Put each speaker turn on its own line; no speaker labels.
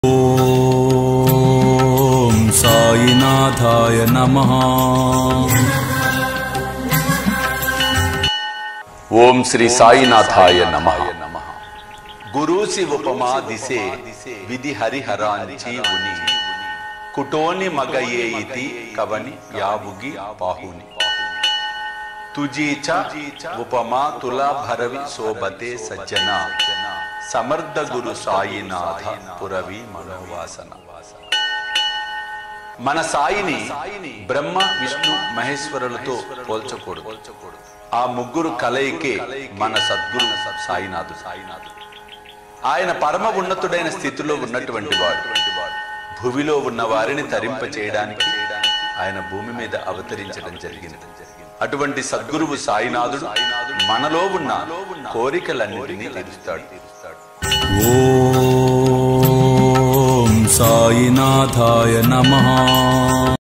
ॐ साईनाथाय नमः
ఓం శ్రీ సాయినాథాయ నమ గురూసి ఉపమా దిశే విధి హరిహరాంచి ఉని కుటోని మగయే ఇతి కవని యావుగి పాహుని తుజీచ ఉపమా తులా భరవి శోభతే సజ్జన సమర్థ గురు సాయినాథ పురవి మనోవాసన మన సాయిని బ్రహ్మ విష్ణు మహేశ్వరులతో పోల్చకూడదు ఆ ముగ్గురు కలయికే మన సద్గురు సాయినాథు సాయినాథు ఆయన పరమ ఉన్నతుడైన స్థితిలో ఉన్నటువంటి వాడు భూమిలో ఉన్న వారిని తరింప చేయడానికి ఆయన భూమి మీద అవతరించడం జరిగింది అటువంటి సద్గురువు సాయినాథుడు మనలో ఉన్న కోరికలన్నిటినీ తీరుస్తాడు
ॐ साईनाथाय नमः